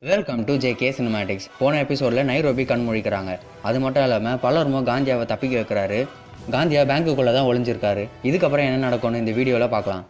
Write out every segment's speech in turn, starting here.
welcome to J K cinematics போன எபிசோடில் Nairobi கண் முழிக்கிறாங்க அது மட்டும் இல்லாமல் பலருமோ காந்தியாவை தப்பிக்க வைக்கிறாரு காந்தியா பேங்க்குள்ளே தான் ஒளிஞ்சிருக்காரு இதுக்கப்புறம் என்ன நடக்கும்னு இந்த வீடியோவில் பார்க்கலாம்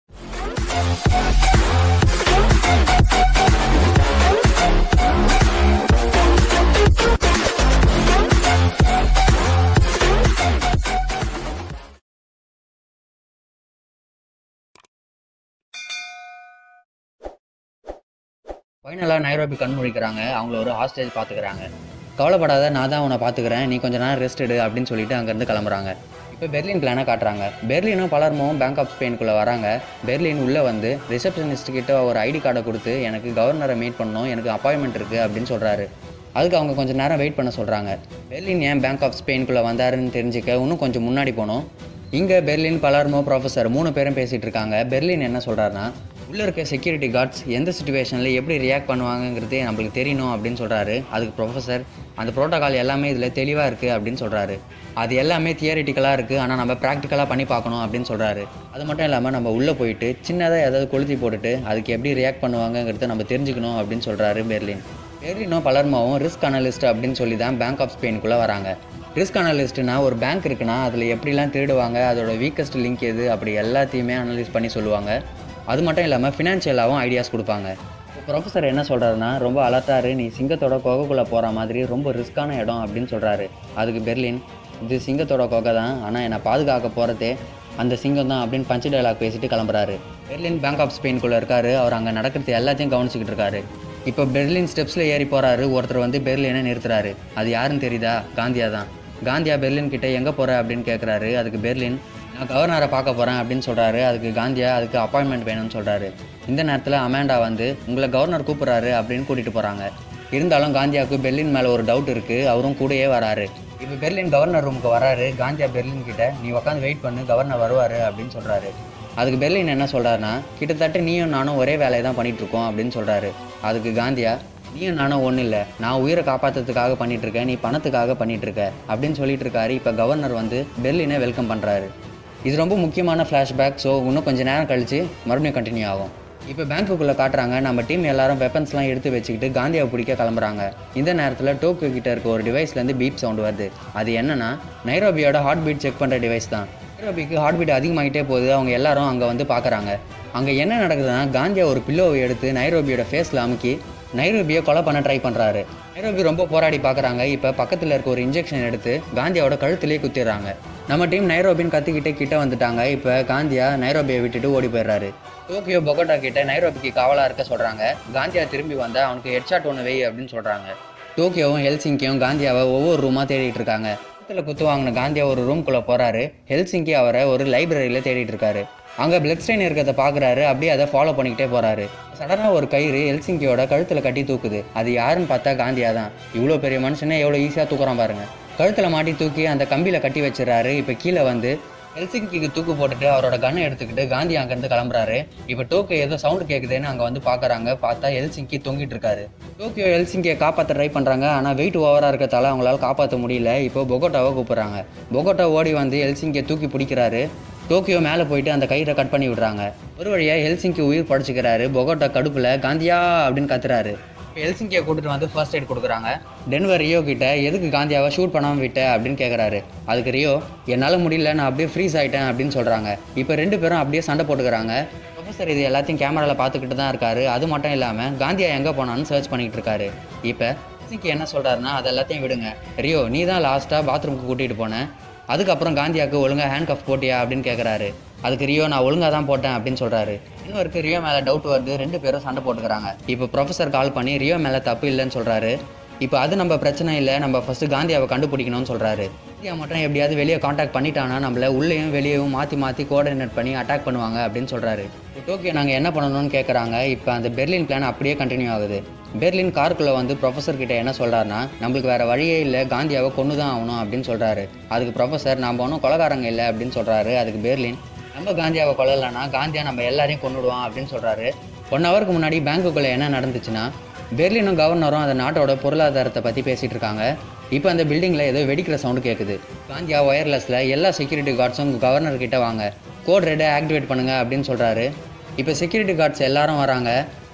ஃபைனலாக நைரோபி கண் முழிக்கிறாங்க அவங்கள ஒரு ஹாஸ்டேஜ் பார்த்துக்கிறாங்க கவலைப்படாத நான் தான் உன்னை பார்த்துக்கிறேன் நீ கொஞ்ச நேரம் ரெஸ்ட் எடு அப்படின்னு சொல்லிட்டு அங்கேருந்து கிளம்புறாங்க இப்போ பெர்லின் பிளானை காட்டுறாங்க பெர்லினும் பலர்மும் பேங்க் ஆஃப் ஸ்பெயினுக்குள்ளே வராங்க பெர்லின் உள்ளே வந்து ரிசப்ஷனிஸ்ட் கிட்ட ஒரு ஐடி கார்டை கொடுத்து எனக்கு கவர்னரை மீட் பண்ணணும் எனக்கு அப்பாயின்மெண்ட் இருக்குது அப்படின்னு சொல்கிறாரு அதுக்கு அவங்க கொஞ்சம் நேரம் வெயிட் பண்ண சொல்கிறாங்க பெர்லின் ஏன் பேங்க் ஆஃப் ஸ்பெயினுக்குள்ளே வந்தாருன்னு தெரிஞ்சுக்க இன்னும் கொஞ்சம் முன்னாடி போனோம் இங்கே பெர்லின் பலர்மோ ப்ரொஃபஸர் மூணு பேரும் பேசிகிட்டு இருக்காங்க பெர்லின் என்ன சொல்கிறாருன்னா உள்ளே இருக்க செக்யூரிட்டி கார்ட்ஸ் எந்த சுச்சுவேஷனில் எப்படி ரியாக்ட் பண்ணுவாங்கங்கிறது நம்மளுக்கு தெரியணும் அப்படின்னு சொல்கிறாரு அதுக்கு ப்ரொஃபஸர் அந்த ப்ரோட்டோகால் எல்லாமே இதில் தெளிவாக இருக்குது அப்படின்னு சொல்கிறாரு அது எல்லாமே தியரிட்டிக்கலாக இருக்குது ஆனால் நம்ம ப்ராக்டிக்கலாக பண்ணி பார்க்கணும் அப்படின்னு சொல்கிறாரு அது மட்டும் இல்லாமல் நம்ம உள்ளே போயிட்டு சின்னதாக ஏதாவது கொளுத்தி போட்டுட்டு அதுக்கு எப்படி ரியாக்ட் பண்ணுவாங்கங்கிறத நம்ம தெரிஞ்சுக்கணும் அப்படின்னு சொல்கிறாரு பெர்லின் பெர்லினும் பலர்மாவும் ரிஸ்க் அனலிஸ்ட் அப்படின்னு சொல்லி தான் பேங்க் ஆஃப் ஸ்பெயினுக்குள்ளே வராங்க ரிஸ்க் அனலிஸ்ட்னா ஒரு பேங்க் இருக்குன்னா அதில் எப்படிலாம் திருடுவாங்க அதோட வீக்கஸ்ட் லிங்க் எது அப்படி எல்லாத்தையுமே அனலைஸ் பண்ணி சொல்லுவாங்க அது மட்டும் இல்லாமல் ஃபினான்ஷியலாகவும் ஐடியாஸ் கொடுப்பாங்க இப்போ ப்ரொஃபஸர் என்ன சொல்கிறாருன்னா ரொம்ப அலர்ட்டாரு நீ சிங்கத்தோட குகைக்குள்ளே போகிற மாதிரி ரொம்ப ரிஸ்க்கான இடம் அப்படின்னு சொல்கிறாரு அதுக்கு பெர்லின் இது சிங்கத்தோட குகை தான் ஆனால் என்னை பாதுகாக்க போகிறதே அந்த சிங்கம் தான் அப்படின்னு பஞ்சு டைலாக் பேசிட்டு கிளம்புறாரு பெர்லின் பேங்க் ஆஃப் ஸ்பெயின்குள்ளே இருக்காரு அவர் அங்கே நடக்கிறது எல்லாத்தையும் கவனிச்சுக்கிட்டு இருக்காரு இப்போ பெர்லின் ஸ்டெப்ஸில் ஏறி போகிறாரு ஒருத்தர் வந்து பெர்லினை நிறுத்துறாரு அது யாருன்னு தெரியுதா காந்தியா தான் காந்தியா பெர்லின் கிட்ட எங்கே போகிற அப்படின்னு கேட்குறாரு அதுக்கு பெர்லின் நான் கவர்னரை பார்க்க போகிறேன் அப்படின்னு சொல்கிறாரு அதுக்கு காந்தியா அதுக்கு அப்பாயின்மெண்ட் வேணும்னு சொல்கிறாரு இந்த நேரத்தில் அமேண்டா வந்து உங்களை கவர்னர் கூப்பிட்றாரு அப்படின்னு கூட்டிகிட்டு போகிறாங்க இருந்தாலும் காந்தியாவுக்கு பெர்லின் மேலே ஒரு டவுட் இருக்குது அவரும் கூடயே வராரு இப்போ பெர்லின் கவர்னர் ரூமுக்கு வராரு காந்தியா பெர்லின் கிட்ட நீ உட்காந்து வெயிட் பண்ணு கவர்னர் வருவார் அப்படின்னு சொல்கிறாரு அதுக்கு பெர்லின் என்ன சொல்கிறாருன்னா கிட்டத்தட்ட நீயும் நானும் ஒரே வேலையை தான் பண்ணிட்டு இருக்கோம் அப்படின்னு சொல்கிறாரு அதுக்கு காந்தியா நீயும் நானும் ஒன்றும் இல்லை நான் உயிரை காப்பாற்றுறதுக்காக பண்ணிட்டு இருக்கேன் நீ பணத்துக்காக பண்ணிட்டு இருக்க அப்படின்னு சொல்லிட்டு இருக்காரு இப்போ கவர்னர் வந்து பெர்லினை வெல்கம் பண்ணுறாரு இது ரொம்ப முக்கியமான ஃப்ளாஷ்பேக் ஸோ இன்னும் கொஞ்சம் நேரம் கழித்து மறுபடியும் கண்டினியூ ஆகும் இப்போ பேங்க்குள்ளே காட்டுறாங்க நம்ம டீம் எல்லாரும் வெப்பன்ஸ்லாம் எடுத்து வச்சுக்கிட்டு காந்தியாவை பிடிக்க கிளம்புறாங்க இந்த நேரத்தில் டோக்கியோ கிட்ட இருக்க ஒரு டிவைஸ்லேருந்து பீப் சவுண்ட் வருது அது என்னன்னா நைரோபியோட ஹார்ட் பீட் செக் பண்ணுற டிவைஸ் தான் நைரோபிக்கு ஹார்ட் பீட் அதிகமாகிட்டே போகுது அவங்க எல்லாரும் அங்கே வந்து பார்க்குறாங்க அங்கே என்ன நடக்குதுன்னா காந்தியா ஒரு பில்லோவை எடுத்து நைரோபியோட ஃபேஸில் அமுக்கி நைரோபியை கொலை பண்ண ட்ரை பண்ணுறாரு நைரோபி ரொம்ப போராடி பார்க்குறாங்க இப்போ பக்கத்தில் இருக்க ஒரு இன்ஜெக்ஷன் எடுத்து காந்தியாவோட கழுத்துலேயே குத்திடுறாங்க நம்ம டீம் நைரோபின்னு கத்திக்கிட்டே கிட்ட வந்துட்டாங்க இப்போ காந்தியா நைரோபியை விட்டுட்டு ஓடி போயிடுறாரு டோக்கியோ பொகோட்டா கிட்ட நைரோபிக்கு காவலாக இருக்க சொல்கிறாங்க காந்தியா திரும்பி வந்தால் அவனுக்கு ஹெட்ஷாட் ஒன்று வை அப்படின்னு சொல்கிறாங்க டோக்கியோவும் ஹெல்சிங்கியும் காந்தியாவை ஒவ்வொரு ரூமாக தேடிட்டு இருக்காங்க பக்கத்தில் குத்து வாங்கின காந்தியா ஒரு ரூம்குள்ளே போகிறாரு ஹெல்சிங்கி அவரை ஒரு லைப்ரரியில் தேடிட்டு இருக்காரு அங்கே பிளட் ஸ்ட்ரெயின் இருக்கிறத பார்க்குறாரு அப்படியே அதை ஃபாலோ பண்ணிக்கிட்டே போகிறாரு சடனாக ஒரு கயிறு ஹெல்சிங்கியோட கழுத்தில் கட்டி தூக்குது அது யாருன்னு பார்த்தா காந்தியா தான் இவ்வளோ பெரிய மனுஷனே எவ்வளோ ஈஸியாக தூக்குறான் பாருங்க கழுத்தில் மாட்டி தூக்கி அந்த கம்பியில் கட்டி வச்சிடறாரு இப்போ கீழே வந்து ஹெல்சிங்கிக்கு தூக்கு போட்டுட்டு அவரோட கண்ணை எடுத்துக்கிட்டு காந்தி அங்கேருந்து கிளம்புறாரு இப்போ டோக்கியோ ஏதோ சவுண்டு கேட்குதுன்னு அங்கே வந்து பார்க்குறாங்க பார்த்தா ஹெல்சிங்கி தொங்கிட்டு இருக்காரு டோக்கியோ ஹெல்சிங்கியை காப்பாற்ற ட்ரை பண்ணுறாங்க ஆனால் வெயிட் ஓவராக இருக்கிறதால அவங்களால காப்பாற்ற முடியல இப்போ பொகோட்டாவை கூப்பிட்றாங்க பொகோட்டா ஓடி வந்து ஹெல்சிங்கியை தூக்கி பிடிக்கிறாரு டோக்கியோ மேலே போயிட்டு அந்த கயிறை கட் பண்ணி விடுறாங்க ஒரு வழியாக ஹெல்சிங்கி உயிர் படைச்சிக்கிறாரு பொகோட்டா கடுப்பில் காந்தியா அப்படின்னு கத்துறாரு இப்போ ஹெல்சிங்கியை கூட்டிட்டு வந்து ஃபர்ஸ்ட் எய்ட் கொடுக்குறாங்க டென்வர் ரியோ கிட்ட எதுக்கு காந்தியாவை ஷூட் பண்ணாமல் விட்ட அப்படின்னு கேட்குறாரு அதுக்கு ரியோ என்னால் முடியல நான் அப்படியே ஃப்ரீஸ் ஆகிட்டேன் அப்படின்னு சொல்கிறாங்க இப்போ ரெண்டு பேரும் அப்படியே சண்டை போட்டுக்கிறாங்க ப்ரொஃபஸர் இது எல்லாத்தையும் கேமராவில் பார்த்துக்கிட்டு தான் இருக்காரு அது மட்டும் இல்லாமல் காந்தியா எங்கே போனான்னு சர்ச் பண்ணிக்கிட்டு இருக்காரு இப்போ ஹெல்சிங்கி என்ன சொல்கிறாருன்னா அது எல்லாத்தையும் விடுங்க ரியோ நீ தான் லாஸ்ட்டாக பாத்ரூமுக்கு கூட்டிகிட்டு போனேன் அதுக்கப்புறம் காந்தியாவுக்கு ஒழுங்காக ஹேண்ட் கஃப் போட்டியா அப்படின்னு கேட்குறாரு அதுக்கு ரியோ நான் ஒழுங்காக தான் போட்டேன் அப்படின்னு சொல்கிறாரு இன்னொருக்கு ரியோ மேலே டவுட் வருது ரெண்டு பேரும் சண்டை போட்டுக்கிறாங்க இப்போ ப்ரொஃபஸர் கால் பண்ணி ரியோ மேலே தப்பு இல்லைன்னு சொல்கிறாரு இப்போ அது நம்ம பிரச்சனை இல்லை நம்ம ஃபஸ்ட்டு காந்தியாவை கண்டுபிடிக்கணும்னு சொல்கிறாரு காந்தியா மட்டும் எப்படியாவது வெளியே காண்டாக்ட் பண்ணிட்டானா நம்மள உள்ளேயும் வெளியேவும் மாற்றி மாற்றி கோஆர்டினேட் பண்ணி அட்டாக் பண்ணுவாங்க அப்படின்னு சொல்கிறாரு இப்போ டோக்கியோ நாங்கள் என்ன பண்ணணும்னு கேட்குறாங்க இப்போ அந்த பெர்லின் பிளான் அப்படியே கண்டினியூ ஆகுது பெர்லின் காருக்குள்ளே வந்து ப்ரொஃபஸர் கிட்ட என்ன சொல்கிறாருன்னா நம்மளுக்கு வேறு வழியே இல்லை காந்தியாவை கொண்டு தான் ஆகணும் அப்படின்னு சொல்கிறாரு அதுக்கு ப்ரொஃபஸர் நம்ம ஒன்றும் கொலகாரங்க இல்லை அப்படின்னு சொல்கிறாரு அதுக்கு பெர்லின் நம்ம காந்தியாவை கொல்லலைன்னா காந்தியா நம்ம எல்லாரையும் கொண்டுடுவான் அப்படின்னு சொல்கிறாரு ஒன் ஹவருக்கு முன்னாடி பேங்க்குள்ளே என்ன நடந்துச்சுன்னா பெர்லினும் கவர்னரும் அந்த நாட்டோட பொருளாதாரத்தை பற்றி பேசிகிட்டு இருக்காங்க இப்போ அந்த பில்டிங்கில் ஏதோ வெடிக்கிற சவுண்டு கேட்குது காந்தியா ஒயர்லெஸில் எல்லா செக்யூரிட்டி கார்ட்ஸும் கவர்னர் கிட்ட வாங்க கோட் ரெட்டை ஆக்டிவேட் பண்ணுங்க அப்படின்னு சொல்கிறாரு இப்போ செக்யூரிட்டி கார்ட்ஸ் எல்லாரும் வராங்க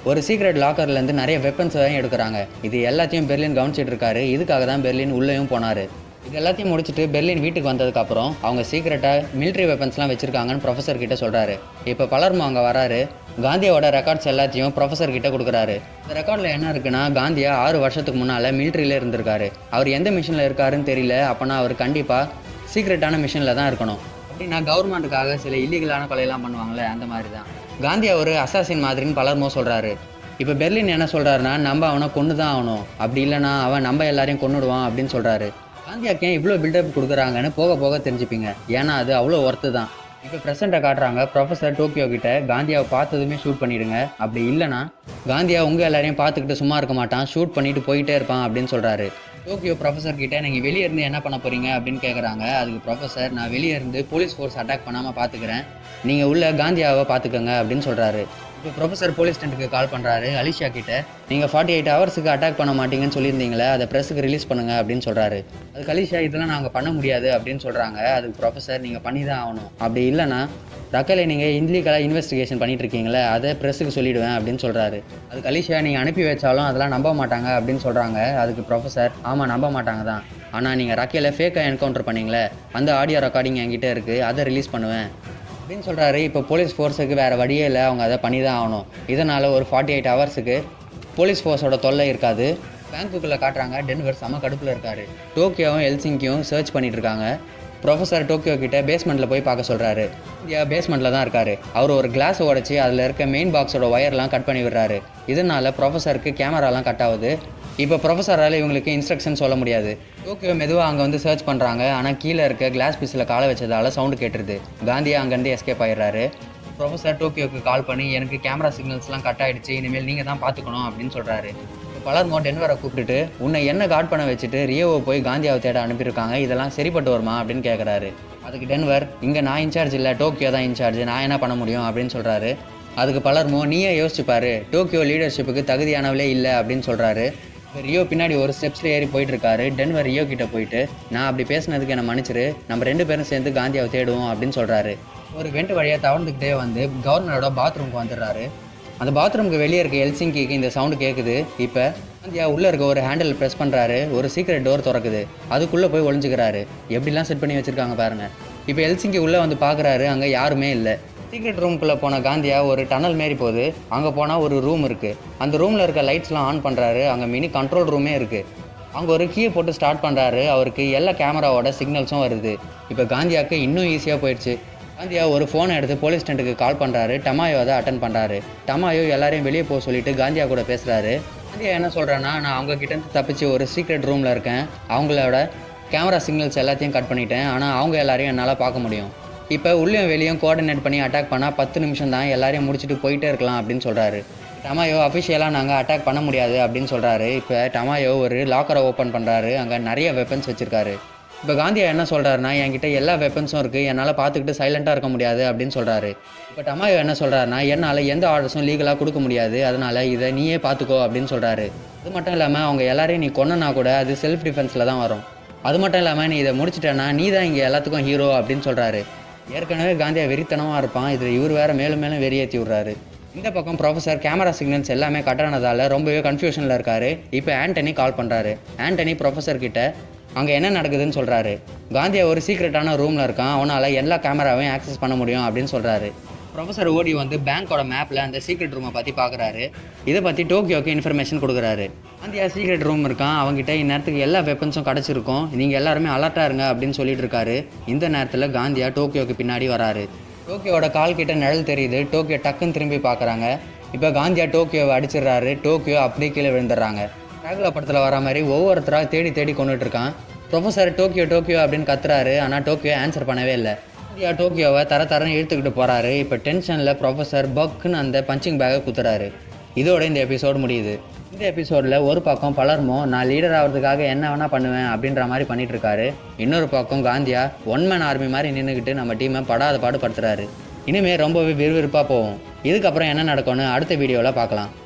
ஒரு சீக்ரெட் லாக்கர்லேருந்து நிறைய வெப்பன்ஸ் எடுக்கிறாங்க இது எல்லாத்தையும் பெர்லின் கவனிச்சிட்டு இருக்காரு இதுக்காக தான் பெர்லின் உள்ளேயும் போனார் இது எல்லாத்தையும் முடிச்சுட்டு பெர்லின் வீட்டுக்கு வந்ததுக்கப்புறம் அவங்க சீக்கிரட்டாக மிலிட்ரி வெப்பன்ஸ்லாம் வச்சுருக்காங்கன்னு ப்ரொஃபஸர் கிட்ட சொல்கிறாரு இப்போ பலர்மோ அங்கே வராரு காந்தியோட ரெக்கார்ட்ஸ் எல்லாத்தையும் ப்ரொஃபஸர் கிட்ட கொடுக்குறாரு இந்த ரெக்கார்டில் என்ன இருக்குன்னா காந்தியா ஆறு வருஷத்துக்கு முன்னால் மிலிட்ரியில இருந்திருக்காரு அவர் எந்த மிஷனில் இருக்காருன்னு தெரியல அப்போனா அவர் கண்டிப்பாக சீக்ரெட்டான மிஷனில் தான் இருக்கணும் அப்படின்னா கவர்மெண்ட்டுக்காக சில இல்லீகலான கொலையெல்லாம் பண்ணுவாங்களே அந்த மாதிரி தான் காந்தி ஒரு அசாசின் மாதிரின்னு பலர்மோ சொல்கிறாரு இப்போ பெர்லின் என்ன சொல்கிறாருன்னா நம்ம அவனை கொண்டு தான் ஆகணும் அப்படி இல்லைனா அவன் நம்ம எல்லாரையும் கொன்னுடுவான் அப்படின்னு சொல்கிறாரு காந்தியாக்கு ஏன் இவ்வளோ பில்டப் கொடுக்குறாங்கன்னு போக போக தெரிஞ்சுப்பீங்க ஏன்னா அது அவ்வளோ ஒர்த்து தான் இப்போ ப்ரெசண்ட்டை காட்டுறாங்க ப்ரொஃபஸர் டோக்கியோ கிட்ட காந்தியாவை பார்த்ததுமே ஷூட் பண்ணிடுங்க அப்படி இல்லைனா காந்தியா உங்கள் எல்லாரையும் பார்த்துக்கிட்டு சும்மா இருக்க மாட்டான் ஷூட் பண்ணிட்டு போயிட்டே இருப்பான் அப்படின்னு சொல்கிறாரு டோக்கியோ ப்ரொஃபஸர் கிட்ட நீங்கள் வெளியே இருந்து என்ன பண்ண போறீங்க அப்படின்னு கேட்குறாங்க அதுக்கு ப்ரொஃபஸர் நான் வெளியே இருந்து போலீஸ் ஃபோர்ஸ் அட்டாக் பண்ணாமல் பார்த்துக்கிறேன் நீங்கள் உள்ள காந்தியாவை பார்த்துக்கோங்க அப்படின்னு சொல்கிறாரு இப்போ ப்ரொஃபஸர் போலீஸ் ஸ்டேண்டுக்கு கால் பண்ணுறாரு அலிஷா கிட்ட நீங்கள் ஃபார்ட்டி எயிட் ஹவர்ஸுக்கு அட்டாக் பண்ண மாட்டீங்கன்னு சொல்லியிருந்தீங்களே அதை ப்ரெஸ்ஸுக்கு ரிலீஸ் பண்ணுங்க அப்படின்னு சொல்கிறாரு அதுக்கு அலிஷா இதெல்லாம் நாங்கள் பண்ண முடியாது அப்படின்னு சொல்கிறாங்க அதுக்கு ப்ரொஃபஸர் நீங்கள் பண்ணி தான் ஆகணும் அப்படி இல்லைன்னா ரக்கலை நீங்கள் இன்லீகலாக இன்வெஸ்டிகேஷன் பண்ணிட்டு இருக்கீங்களே அதை ப்ரெஸ்ஸுக்கு சொல்லிடுவேன் அப்படின்னு சொல்கிறாரு அதுக்கு அலிஷா நீங்கள் அனுப்பி வச்சாலும் அதெல்லாம் நம்ப மாட்டாங்க அப்படின்னு சொல்கிறாங்க அதுக்கு ப்ரொஃபஸர் ஆமாம் நம்ப மாட்டாங்க தான் ஆனால் நீங்கள் ரக்கையில் ஃபேக்காக என்கவுண்டர் பண்ணீங்களே அந்த ஆடியோ ரெக்கார்டிங் என்கிட்ட இருக்குது அதை ரிலீஸ் பண்ணுவேன் அப்படின்னு சொல்கிறாரு இப்போ போலீஸ் ஃபோர்ஸுக்கு வேறு வழியே இல்லை அவங்க அதை பண்ணி தான் ஆகணும் இதனால் ஒரு ஃபார்ட்டி எயிட் ஹவர்ஸுக்கு போலீஸ் ஃபோர்ஸோட தொல்லை இருக்காது பேங்க்குள்ளே காட்டுறாங்க டென்வர் செம கடுப்பில் இருக்காரு டோக்கியோவும் எல்சிங்கியும் சர்ச் பண்ணிட்டு இருக்காங்க ப்ரொஃபஸர் டோக்கியோ கிட்ட பேஸ்மெண்ட்டில் போய் பார்க்க சொல்கிறாரு இந்தியா பேஸ்மெண்ட்டில் தான் இருக்காரு அவர் ஒரு கிளாஸ் உடச்சி அதில் இருக்க மெயின் பாக்ஸோட ஒயர்லாம் கட் பண்ணி விடுறாரு இதனால ப்ரொஃபஸருக்கு கேமராலாம் கட் ஆகுது இப்போ ப்ரொஃபஸரால் இவங்களுக்கு இன்ஸ்ட்ரக்ஷன் சொல்ல முடியாது டோக்கியோ மெதுவாக அங்கே வந்து சர்ச் பண்ணுறாங்க ஆனால் கீழே இருக்க கிளாஸ் பீஸில் காலை வச்சதால சவுண்டு கேட்டுருது காந்தியா அங்கேருந்து எஸ்கேப் ஆயிடுறாரு ப்ரொஃபஸர் டோக்கியோக்கு கால் பண்ணி எனக்கு கேமரா சிக்னல்ஸ்லாம் கட் ஆயிடுச்சு இனிமேல் நீங்கள் தான் பார்த்துக்கணும் அப்படின்னு சொல்கிறாரு பலர்மோ டென்வரை கூப்பிட்டுட்டு உன்னை என்ன காட் பண்ண வச்சுட்டு ரியோவை போய் காந்தியாவை தேட அனுப்பியிருக்காங்க இதெல்லாம் சரிப்பட்டு வருமா அப்படின்னு கேட்குறாரு அதுக்கு டென்வர் இங்கே நான் இன்சார்ஜ் இல்லை டோக்கியோ தான் இன்சார்ஜ் நான் என்ன பண்ண முடியும் அப்படின்னு சொல்கிறாரு அதுக்கு பலர்மோ நீயே யோசிச்சு பாரு டோக்கியோ லீடர்ஷிப்புக்கு தகுதியானவளே இல்லை அப்படின்னு சொல்கிறாரு இப்போ ரியோ பின்னாடி ஒரு ஸ்டெப்ஸில் ஏறி போயிட்டு இருக்காரு டென்வர் ரியோ கிட்ட போயிட்டு நான் அப்படி பேசினதுக்கு என்ன மன்னிச்சிரு நம்ம ரெண்டு பேரும் சேர்ந்து காந்தியாவை தேடுவோம் அப்படின்னு சொல்கிறாரு ஒரு வெண்ட் வழியாக தவழ்ந்துக்கிட்டே வந்து கவர்னரோட பாத்ரூமுக்கு வந்துடுறாரு அந்த பாத்ரூமுக்கு வெளியே இருக்க எல்சிங்கிக்கு இந்த சவுண்டு கேட்குது இப்போ காந்தியா உள்ளே இருக்க ஒரு ஹேண்டில் ப்ரெஸ் பண்ணுறாரு ஒரு சீக்ரெட் டோர் திறக்குது அதுக்குள்ளே போய் ஒளிஞ்சுக்கிறாரு எப்படிலாம் செட் பண்ணி வச்சுருக்காங்க பாருங்க இப்போ எல்சிங்கி உள்ளே வந்து பார்க்குறாரு அங்கே யாருமே இல்லை சீக்ரெட் ரூமுக்குள்ளே போன காந்தியா ஒரு டனல் மாரி போகுது அங்கே போனால் ஒரு ரூம் இருக்குது அந்த ரூமில் இருக்க லைட்ஸ்லாம் ஆன் பண்ணுறாரு அங்கே மினி கண்ட்ரோல் ரூமே இருக்குது அங்கே ஒரு கீயை போட்டு ஸ்டார்ட் பண்ணுறாரு அவருக்கு எல்லா கேமராவோட சிக்னல்ஸும் வருது இப்போ காந்தியாவுக்கு இன்னும் ஈஸியாக போயிடுச்சு காந்தியா ஒரு ஃபோனை எடுத்து போலீஸ் ஸ்டேண்டுக்கு கால் பண்ணுறாரு டமாயோ அதை அட்டன் பண்ணுறாரு டமாயோ எல்லாரையும் வெளியே போக சொல்லிட்டு காந்தியா கூட பேசுகிறாரு காந்தியா என்ன சொல்கிறேன்னா நான் அவங்க கிட்டேருந்து தப்பிச்சு ஒரு சீக்ரெட் ரூமில் இருக்கேன் அவங்களோட கேமரா சிக்னல்ஸ் எல்லாத்தையும் கட் பண்ணிட்டேன் ஆனால் அவங்க எல்லாரையும் என்னால் பார்க்க முடியும் இப்போ உள்ளேயும் வெளியும் கோஆர்டினேட் பண்ணி அட்டாக் பண்ணால் பத்து நிமிஷம் தான் எல்லாரையும் முடிச்சுட்டு போயிட்டே இருக்கலாம் அப்படின்னு சொல்கிறாரு டமாயோ அஃபிஷியலாக நாங்கள் அட்டாக் பண்ண முடியாது அப்படின்னு சொல்கிறாரு இப்போ டமாயோ ஒரு லாக்கரை ஓப்பன் பண்ணுறாரு அங்கே நிறைய வெப்பன்ஸ் வச்சுருக்காரு இப்போ காந்தியா என்ன சொல்கிறாருன்னா என்கிட்ட எல்லா வெப்பன்ஸும் இருக்குது என்னால் பார்த்துக்கிட்டு சைலண்ட்டாக இருக்க முடியாது அப்படின்னு சொல்கிறாரு இப்போ டமாயோ என்ன சொல்கிறாருன்னா என்னால் எந்த ஆர்டர்ஸும் லீகலாக கொடுக்க முடியாது அதனால் இதை நீயே பார்த்துக்கோ அப்படின்னு சொல்கிறாரு அது மட்டும் இல்லாமல் அவங்க எல்லாரையும் நீ கொன்னனா கூட அது செல்ஃப் டிஃபென்ஸில் தான் வரும் அது மட்டும் இல்லாமல் நீ இதை முடிச்சிட்டேன்னா நீ தான் இங்கே எல்லாத்துக்கும் ஹீரோ அப்படின்னு சொல்கிறாரு ஏற்கனவே காந்தியா வெறித்தனமாக இருப்பான் இதில் இவர் வேற மேலும் மேலும் வெறியேற்றி விட்றாரு இந்த பக்கம் ப்ரொஃபஸர் கேமரா சிக்னல்ஸ் எல்லாமே கட் ஆனதால ரொம்பவே கன்ஃபியூஷனில் இருக்காரு இப்போ ஆண்டனி கால் பண்ணுறாரு ஆண்டனி ப்ரொஃபஸர் கிட்ட அங்கே என்ன நடக்குதுன்னு சொல்கிறாரு காந்தியா ஒரு சீக்ரெட்டான ரூமில் இருக்கான் அவனால் எல்லா கேமராவையும் ஆக்சஸ் பண்ண முடியும் அப்படின்னு சொல்கிறாரு ப்ரொஃபஸர் ஓடி வந்து பேங்க்கோட மேப்பில் அந்த சீக்ரெட் ரூமை பற்றி பார்க்குறாரு இதை பற்றி டோக்கியோக்கு இன்ஃபர்மேஷன் கொடுக்குறாரு காந்தியா சீக்ரெட் ரூம் இருக்கான் அவங்ககிட்ட இந்நேரத்துக்கு எல்லா வெப்பன்ஸும் கிடச்சிருக்கும் நீங்கள் எல்லாருமே அலர்ட்டாக இருங்க அப்படின்னு சொல்லிட்டு இருக்காரு இந்த நேரத்தில் காந்தியா டோக்கியோக்கு பின்னாடி வராரு டோக்கியோட கால் கிட்ட நிழல் தெரியுது டோக்கியோ டக்குன்னு திரும்பி பார்க்குறாங்க இப்போ காந்தியா டோக்கியோவை அடிச்சிடுறாரு டோக்கியோ அப்படியே கீழே விழுந்துடுறாங்க டிராகுலா படத்தில் வர மாதிரி ஒவ்வொருத்தராக தேடி தேடி கொண்டுட்டு இருக்கான் ப்ரொஃபஸர் டோக்கியோ டோக்கியோ அப்படின்னு கத்துறாரு ஆனால் டோக்கியோ ஆன்சர் பண்ணவே இல்லை இந்தியா டோக்கியோவை தர தரன்னு இழுத்துக்கிட்டு போகிறாரு இப்போ டென்ஷனில் ப்ரொஃபஸர் பக்குன்னு அந்த பஞ்சிங் பேக்கை குத்துறாரு இதோட இந்த எபிசோடு முடியுது இந்த எபிசோடில் ஒரு பக்கம் பலர்மோ நான் லீடர் ஆகிறதுக்காக என்ன வேணால் பண்ணுவேன் அப்படின்ற மாதிரி பண்ணிட்டு இருக்காரு இன்னொரு பக்கம் காந்தியா ஒன் மேன் ஆர்மி மாதிரி நின்றுக்கிட்டு நம்ம டீமை படாத பாடு படுத்துறாரு இனிமேல் ரொம்பவே விறுவிறுப்பாக போகும் இதுக்கப்புறம் என்ன நடக்கும்னு அடுத்த வீடியோவில் பார்க்கலாம்